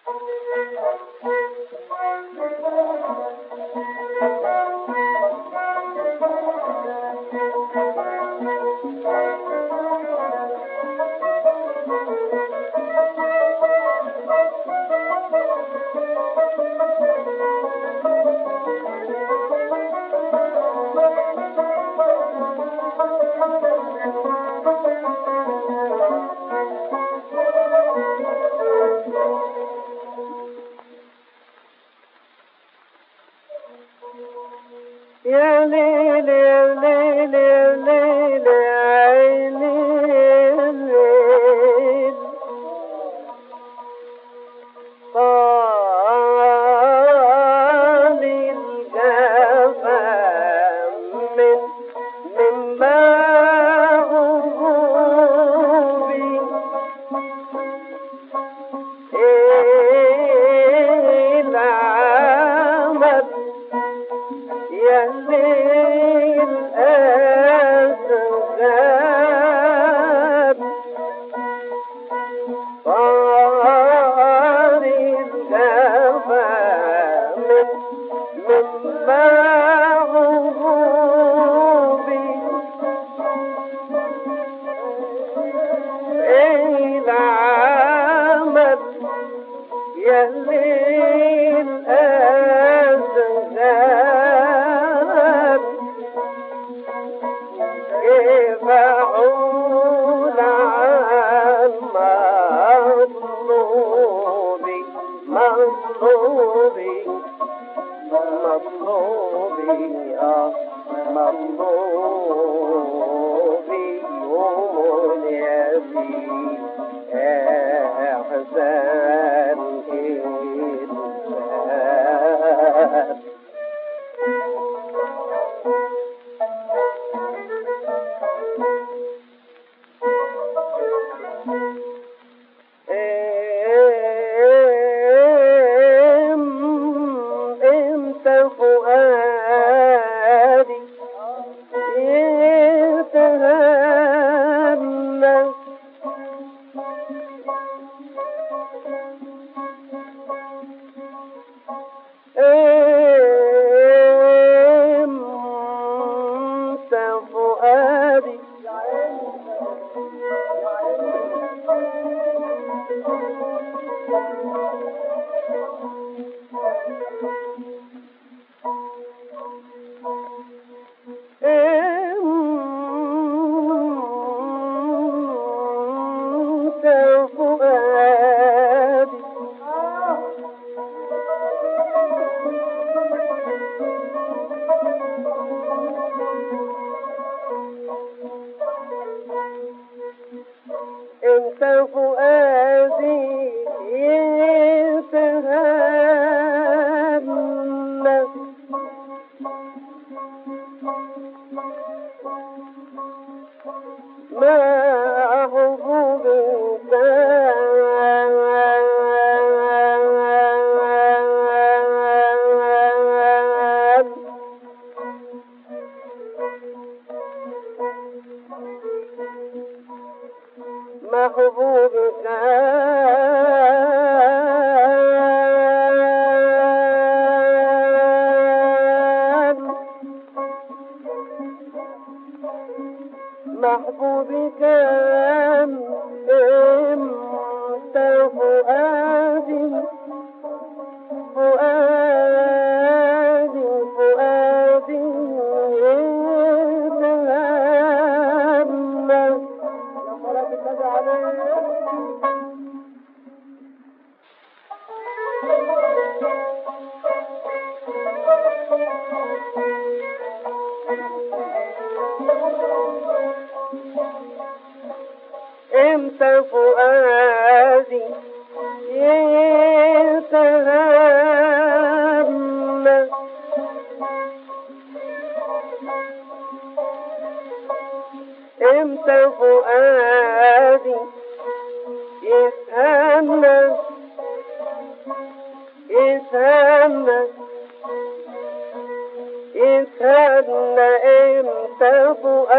يا ليل يا ليل يا ليل يا عيني يا ليل طال الجفا من من معروبي العمل يهدي الأسباب طار الجفا من من معروبي العمل يهدي الأسباب كيف أعود عن مطلوبي مطلوبي مطلوبي آه مطلوبي ومنيتي أحزان إنسان إم- إمتى فؤادي يتهنى إمتى فؤادي إمتى فؤادي انت فؤادي يتهنى ما حبوبك محبوبك محبوبك انت فؤادي فؤادي فؤادي يتهمى امتى فؤادي يتهمى امتى فؤادي يتهنى يتهنى يتهنى امتى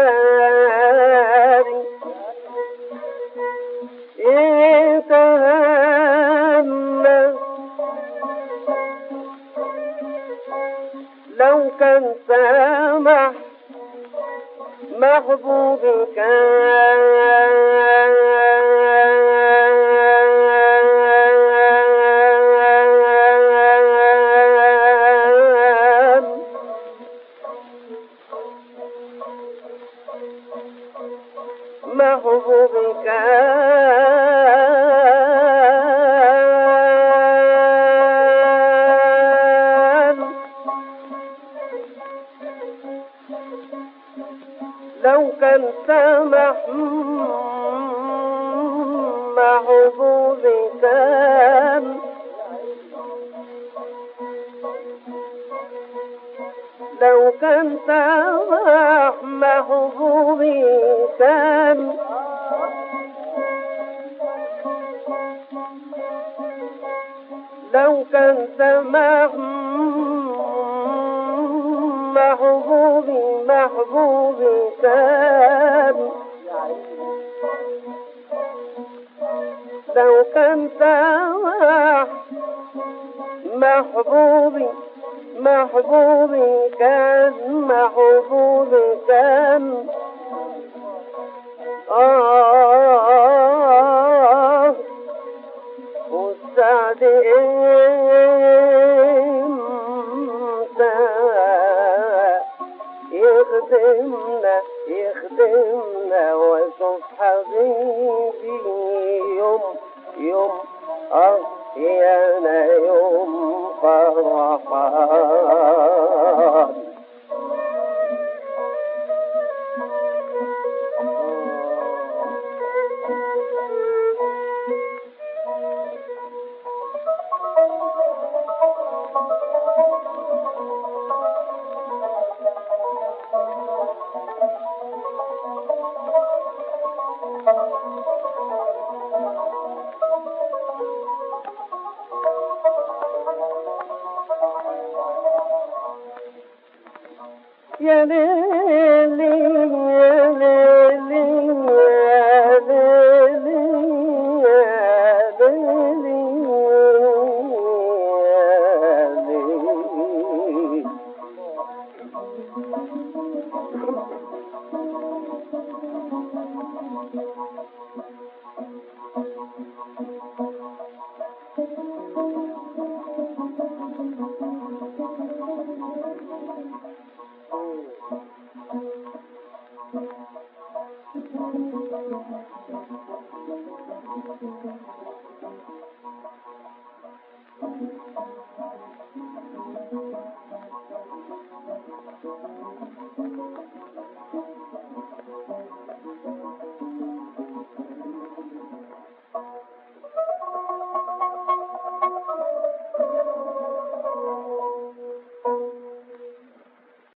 فؤادي يتهنى محبوبك محبوبك لو كان سامح محبوبك لو كان سامح محبوبي كان لو كان سامح محبوبي محبوبي كان لو كان سامح محبوبي محبوبي كان محبوبي كان آه والسعد إمتى يخدمنا يخدمنا واشوف حبيبي يوم يوم اه يا انا يوم فرحان يا ليلي يا ليلي يا ليلي يا ليلي يا ليلي